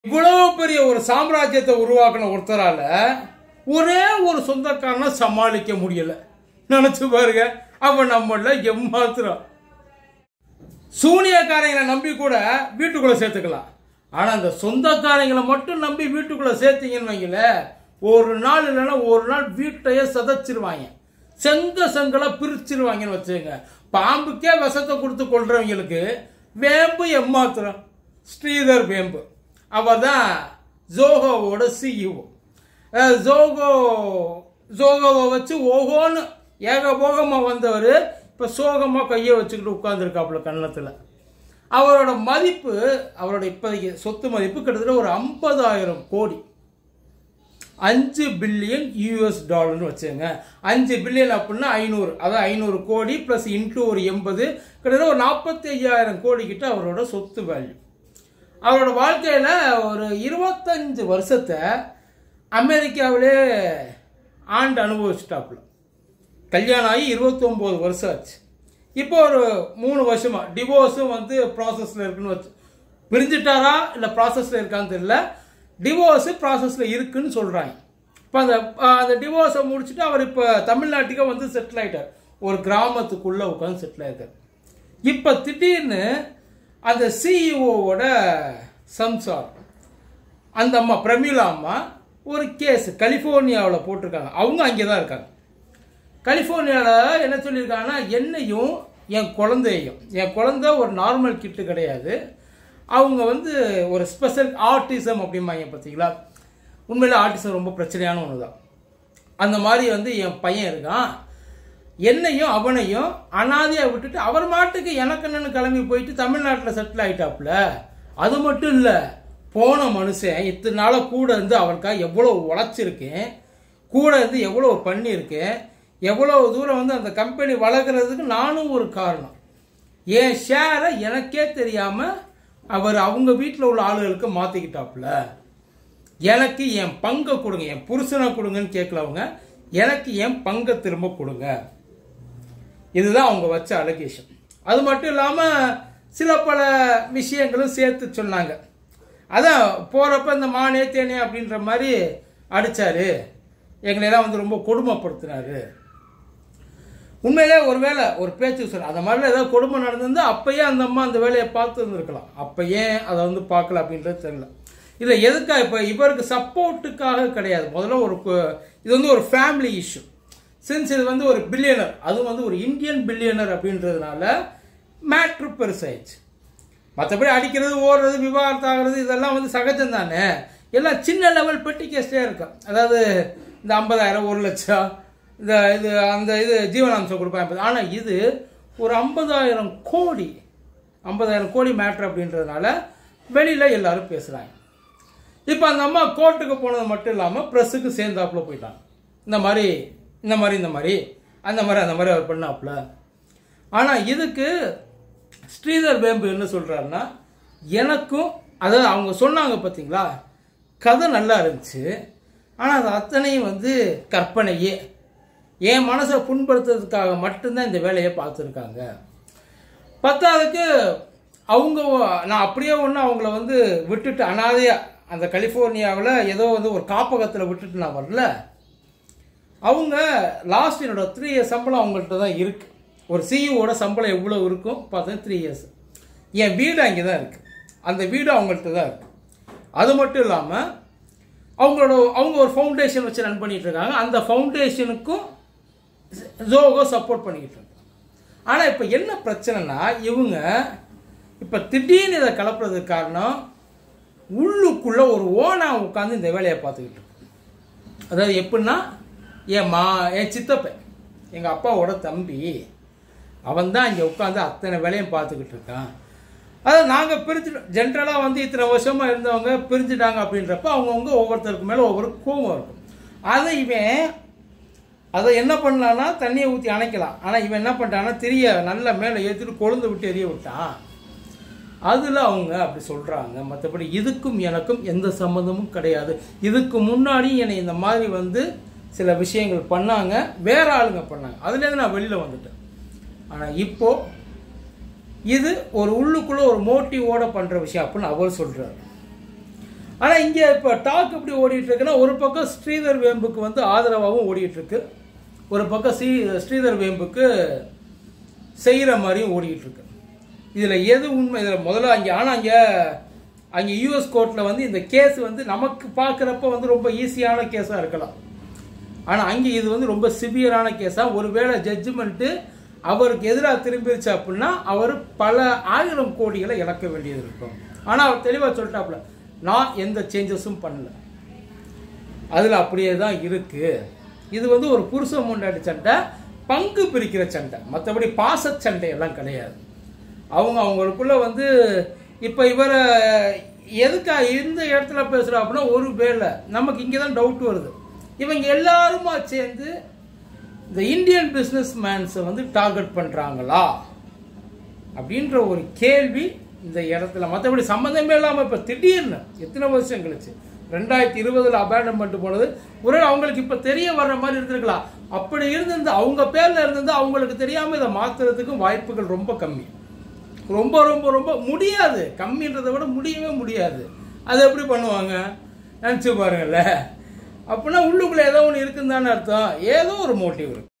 இவ்வளவு பெரிய ஒரு சாம்ராஜ்யத்தை உருவாக்கின ஒருத்தரால ஒரே ஒரு சொந்தக்காரனை சமாளிக்க முடியல நினைச்சு பாருங்க அவன் நம்மள எம்மாத்திரம் சூனியக்காரங்களை நம்பி கூட வீட்டுக்குள்ள சேர்த்துக்கலாம் ஆனா அந்த சொந்தக்காரங்களை மட்டும் நம்பி வீட்டுக்குள்ள சேர்த்தீங்கன்னு வைங்களேன் ஒரு நாள் இல்லைன்னா ஒரு நாள் வீட்டையே சதைச்சிருவாங்க செங்க செங்கலா பிரிச்சிருவாங்கன்னு வச்சுங்க பாம்புக்கே விஷத்தை கொடுத்து கொள்றவங்களுக்கு வேம்பு எம்மாத்திரம் ஸ்ரீதர் வேம்பு அவர் தான் ஜோகோவோட சிஇஓ ஜோகோ ஜோகோவை வச்சு ஓஹோன்னு ஏகபோகமாக வந்தவர் இப்போ சோகமாக கையை வச்சுக்கிட்டு உட்காந்துருக்காப்புல கன்னத்தில் அவரோட மதிப்பு அவரோட இப்போதைக்கு சொத்து மதிப்பு கிட்டத்தட்ட ஒரு ஐம்பதாயிரம் கோடி அஞ்சு பில்லியன் யூஎஸ் டாலர்னு வச்சுங்க அஞ்சு பில்லியன் அப்படின்னா ஐநூறு அதாவது ஐநூறு கோடி ப்ளஸ் இன்ட்டு ஒரு எண்பது கிட்டத்தட்ட ஒரு நாற்பத்தி ஐயாயிரம் கோடி கிட்ட அவரோட சொத்து வேல்யூ அவரோட வாழ்க்கையில் ஒரு இருபத்தஞ்சு வருஷத்தை அமெரிக்காவிலே ஆண்டு அனுபவிச்சிட்டாப்புல கல்யாணம் ஆகி இருபத்தொம்போது வருஷம் ஆச்சு இப்போ ஒரு மூணு வருஷமா டிவோர்ஸும் வந்து ப்ராசஸில் இருக்குன்னு வச்சு பிரிஞ்சிட்டாரா இல்லை ப்ராசஸில் இருக்கான்னு தெரியல டிவோர்ஸு ப்ராசஸில் இருக்குன்னு சொல்கிறாங்க இப்போ அந்த அஹ், அந்த டிவோர்ஸை முடிச்சுட்டு அவர் இப்போ தமிழ்நாட்டுக்கே வந்து செட்டில் ஆயிட்டார் ஒரு கிராமத்துக்குள்ளே உட்காந்து செட்டில் ஆயிட்டார் இப்போ திடீர்னு அந்த சிஇஓவோட சம்சார் அந்த அம்மா பிரமிளா அம்மா ஒரு கேஸ் கலிஃபோர்னியாவில் போட்டிருக்காங்க அவங்க அங்கே தான் இருக்காங்க கலிஃபோர்னியாவில் என்ன சொல்லியிருக்காங்கன்னா என்னையும் என் குழந்தையும் என் குழந்தை ஒரு நார்மல் கிட்டு கிடையாது அவங்க வந்து ஒரு ஸ்பெஷல் ஆர்டிசம் அப்படிம்பாங்க பார்த்தீங்களா உண்மையில ஆர்டிசம் ரொம்ப பிரச்சனையான ஒன்று தான் அந்த மாதிரி வந்து என் பையன் இருக்கான் என்னையும் அவனையும் அனாதையா விட்டுட்டு அவர் மாட்டுக்கு எனக்கு என்னன்னு கிளம்பி போயிட்டு தமிழ்நாட்டில் செட்டில் ஆயிட்டாப்புல அது மட்டும் இல்லை போன மனுஷன் இத்தனை நாளாக கூட இருந்து அவருக்காக எவ்வளோ உழைச்சிருக்கேன் கூட இருந்து எவ்வளோ பண்ணியிருக்கேன் எவ்வளோ தூரம் வந்து அந்த கம்பெனி வளர்க்குறதுக்கு நானும் ஒரு காரணம் என் ஷேரை எனக்கே தெரியாமல் அவர் அவங்க வீட்டில் உள்ள ஆளுகளுக்கு மாற்றிக்கிட்டாப்புல எனக்கு என் பங்கை கொடுங்க என் புருஷனை கொடுங்கன்னு கேட்கல அவங்க எனக்கு என் பங்கை திரும்ப கொடுங்க இதுதான் அவங்க வச்ச அலகேஷன் அது மட்டும் இல்லாமல் சில பல விஷயங்களும் சேர்த்து சொன்னாங்க அதான் போகிறப்ப இந்த மானே தேனே அப்படின்ற மாதிரி அடித்தார் எங்களையெல்லாம் வந்து ரொம்ப கொடுமைப்படுத்தினாரு உண்மையிலே ஒருவேளை ஒரு பேச்சு சொல்ல அந்த மாதிரிலாம் ஏதாவது கொடுமை நடந்திருந்தா அப்பயே அந்த அம்மா அந்த வேலையை பார்த்து இருந்திருக்கலாம் அப்போ ஏன் அதை வந்து பார்க்கல அப்படின்றது தெரியல இல்லை எதுக்கா இப்போ இவருக்கு சப்போர்ட்டுக்காக கிடையாது முதல்ல ஒரு கு- இது வந்து ஒரு ஃபேமிலி இஷ்யூ சின்ஸ் இது வந்து ஒரு பில்லியனர் அதுவும் வந்து ஒரு இந்தியன் பில்லியனர் அப்படின்றதுனால மேட்ரு பெருசாயிடுச்சு மற்றபடி அடிக்கிறது ஓடுறது விவாகரத்து ஆகிறது இதெல்லாம் வந்து சகஜம் தானே எல்லாம் சின்ன லெவல் பெட்டி கேஸ்டே இருக்கும் அதாவது இந்த ஐம்பதாயிரம் ஒரு லட்சம் இந்த இது அந்த இது ஜீவனாம்சம் கொடுப்பாங்க ஆனால் இது ஒரு ஐம்பதாயிரம் கோடி ஐம்பதாயிரம் கோடி மேட்ரு அப்படின்றதுனால வெளியில் எல்லாரும் பேசுகிறாங்க இப்போ அந்த அம்மா கோர்ட்டுக்கு போனது மட்டும் இல்லாமல் ப்ரெஸ்ஸுக்கு சேர்ந்தாப்புல போயிட்டாங்க இந்த மாதிரி இந்த மாதிரி இந்த மாதிரி அந்த மாதிரி அந்த மாதிரி அவர் பண்ணாப்புல ஆனால் இதுக்கு ஸ்ரீதர் வேம்பு என்ன சொல்கிறாருன்னா எனக்கும் அதாவது அவங்க சொன்னாங்க பார்த்தீங்களா கதை நல்லா இருந்துச்சு ஆனால் அது அத்தனையும் வந்து கற்பனையே என் மனசை புண்படுத்துறதுக்காக மட்டும்தான் இந்த வேலையை பார்த்துருக்காங்க பத்தாவதுக்கு அவங்க நான் அப்படியே ஒன்று அவங்கள வந்து விட்டுட்டு அனாதையா அந்த கலிஃபோர்னியாவில் ஏதோ வந்து ஒரு காப்பகத்தில் விட்டுட்டு நான் வரல அவங்க லாஸ்ட் என்னோட த்ரீ இயர்ஸ் சம்பளம் அவங்கள்ட்ட தான் இருக்கு ஒரு சிஇஓட சம்பளம் எவ்வளோ இருக்கும் பார்த்தா த்ரீ இயர்ஸ் என் வீடு அங்கே தான் இருக்கு அந்த வீடு அவங்கள்ட்ட தான் இருக்கு அது மட்டும் இல்லாமல் அவங்களோட அவங்க ஒரு ஃபவுண்டேஷன் வச்சு ரன் பண்ணிட்டு இருக்காங்க அந்த ஃபவுண்டேஷனுக்கும் ஜோகோ சப்போர்ட் பண்ணிக்கிட்டு இருக்காங்க ஆனால் இப்போ என்ன பிரச்சனைனா இவங்க இப்போ திடீர்னு இதை கலப்புறதுக்கு காரணம் உள்ளுக்குள்ள ஒரு ஓனா உட்காந்து இந்த வேலையை பார்த்துக்கிட்டு இருக்கு அதாவது எப்படின்னா என் மா என் சித்தப்பன் எங்கள் அப்பாவோட தம்பி அவன் தான் இங்கே உட்காந்து அத்தனை வேலையும் பார்த்துக்கிட்டு இருக்கான் அதாவது நாங்கள் பிரிஞ்சுட்டோம் ஜென்ரலாக வந்து இத்தனை வருஷமாக இருந்தவங்க பிரிஞ்சுட்டாங்க அப்படின்றப்ப அவங்கவுங்க ஒவ்வொருத்தருக்கு மேலே ஒவ்வொரு கோவம் இருக்கும் அதை இவன் அதை என்ன பண்ணலான்னா தண்ணியை ஊற்றி அணைக்கலாம் ஆனால் இவன் என்ன பண்ணிட்டான்னா திரிய நல்ல மேலே ஏற்றிட்டு கொழுந்து விட்டு எரிய விட்டான் அதில் அவங்க அப்படி சொல்கிறாங்க மற்றபடி இதுக்கும் எனக்கும் எந்த சம்மந்தமும் கிடையாது இதுக்கு முன்னாடி என்னை இந்த மாதிரி வந்து சில விஷயங்கள் பண்ணாங்க வேற ஆளுங்க பண்ணாங்க அதுலேருந்து நான் வெளியில் வந்துட்டேன் ஆனால் இப்போ இது ஒரு உள்ளுக்குள்ள ஒரு மோட்டிவோட பண்ணுற விஷயம் அப்படின்னு அவர் சொல்கிறார் ஆனால் இங்கே இப்போ டாக் எப்படி ஓடிட்டு இருக்குன்னா ஒரு பக்கம் ஸ்ரீதர் வேம்புக்கு வந்து ஆதரவாகவும் ஓடிட்டு இருக்கு ஒரு பக்கம் ஸ்ரீ ஸ்ரீதர் வேம்புக்கு செய்கிற மாதிரியும் ஓடிட்டு இருக்கு இதில் எது உண்மை இதில் முதல்ல அங்கே ஆனால் அங்கே அங்கே யூஎஸ் கோர்ட்டில் வந்து இந்த கேஸ் வந்து நமக்கு பார்க்குறப்ப வந்து ரொம்ப ஈஸியான கேஸாக இருக்கலாம் ஆனால் அங்கே இது வந்து ரொம்ப சிவியரான கேஸாக ஒருவேளை ஜட்ஜ்மெண்ட்டு அவருக்கு எதிராக திரும்பிருச்சு அப்படின்னா அவர் பல ஆயிரம் கோடிகளை இழக்க வேண்டியது இருக்கும் ஆனால் அவர் தெளிவாக சொல்லிட்டாப்புல நான் எந்த சேஞ்சஸும் பண்ணல அதில் அப்படியே தான் இருக்கு இது வந்து ஒரு புருஷ முண்டாடி சண்டை பங்கு பிரிக்கிற சண்டை மற்றபடி பாச சண்டை எல்லாம் கிடையாது அவங்க அவங்களுக்குள்ள வந்து இப்போ இவரை எதுக்கா இந்த இடத்துல பேசுகிறா அப்படின்னா ஒரு வேலை நமக்கு இங்கே தான் டவுட் வருது இவங்க எல்லாருமா சேர்ந்து இந்த இந்தியன் பிஸ்னஸ் மேன்ஸை வந்து டார்கெட் பண்ணுறாங்களா அப்படின்ற ஒரு கேள்வி இந்த இடத்துல மற்றபடி சம்மந்தமே இல்லாமல் இப்போ திடீர்னு எத்தனை வருஷம் கழிச்சு ரெண்டாயிரத்தி இருபதில் அபேண்டன்மெண்ட் போனது ஒரு அவங்களுக்கு இப்போ தெரிய வர்ற மாதிரி இருந்திருக்கலாம் அப்படி இருந்திருந்து அவங்க பேரில் இருந்திருந்து அவங்களுக்கு தெரியாமல் இதை மாற்றுறதுக்கும் வாய்ப்புகள் ரொம்ப கம்மி ரொம்ப ரொம்ப ரொம்ப முடியாது கம்மின்றதை விட முடியவே முடியாது அது எப்படி பண்ணுவாங்க நினச்சி பாருங்கள்ல அப்படின்னா உள்ளுக்குள்ளே ஏதோ ஒன்று இருக்குன்னு தானே அர்த்தம் ஏதோ ஒரு மோட்டிவ் இருக்கு